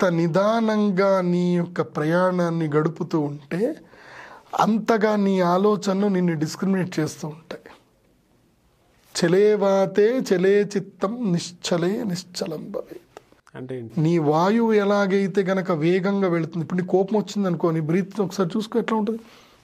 ఎంత నిదానంగా నీ యొక్క ప్రయాణాన్ని గడుపుతూ ఉంటే అంతగా నీ ఆలోచనలు నిన్ను డిస్క్రిమినేట్ చేస్తూ ఉంటాయి చలేవాతే చలే చిత్తం నిశ్చలే నిశ్చలం భవేత్ అంటే ఏంటి? నీ వాయువు ఎలాగైతే గనక వేగంగా వెళుతుంది ఇప్పుడు నీ కోపం వచ్చింది అనుకో నీ బ్రీత్ ఒకసారి చూసుకో ఎట్లా ఉంటుంది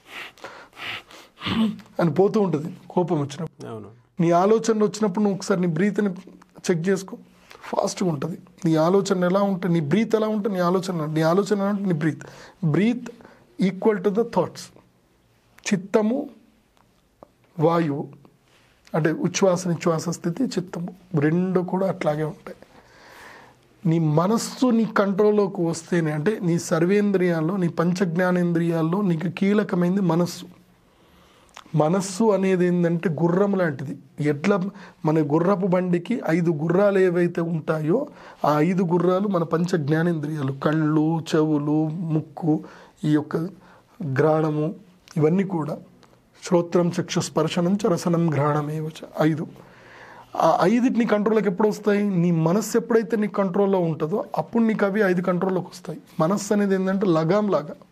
అని పోతూ ఉంటుంది కోపం వచ్చినప్పుడు అవును నీ ఆలోచనలు వచ్చినప్పుడు నువ్వు ఒకసారి నీ బ్రీత్ని చెక్ చేసుకో ఫాస్ట్గా ఉంటుంది నీ ఆలోచన ఎలా ఉంటుంది నీ బ్రీత్ ఎలా ఉంటుంది నీ ఆలోచన నీ ఆలోచన ఎలా ఉంటుంది నీ breath breath equal to the thoughts చిత్తము వాయువు అంటే ఉచ్ఛ్వాస నిశ్వాస స్థితి చిత్తము రెండు కూడా అట్లాగే ఉంటాయి నీ మనస్సు నీ కంట్రోల్లోకి వస్తేనే అంటే నీ సర్వేంద్రియాల్లో నీ పంచజ్ఞానేంద్రియాల్లో నీకు కీలకమైంది మనస్సు మనస్సు అనేది ఏంటంటే గుర్రం లాంటిది ఎట్లా మన గుర్రపు బండికి ఐదు గుర్రాలు ఏవైతే ఉంటాయో ఆ ఐదు గుర్రాలు మన పంచ జ్ఞానేంద్రియాలు కళ్ళు చెవులు ముక్కు ఈ యొక్క గ్రాణము ఇవన్నీ కూడా శ్రోత్రం చక్షు స్పర్శనం చ రసనం ఘ్రాణమేవ చ ఐదు ఆ ఐదుటిని కంట్రోల్లోకి ఎప్పుడు వస్తాయి నీ మనస్సు ఎప్పుడైతే నీ కంట్రోల్లో ఉంటుందో అప్పుడు నీకు అవి ఐదు కంట్రోల్లోకి వస్తాయి మనస్సు అనేది ఏంటంటే లగాం లాగా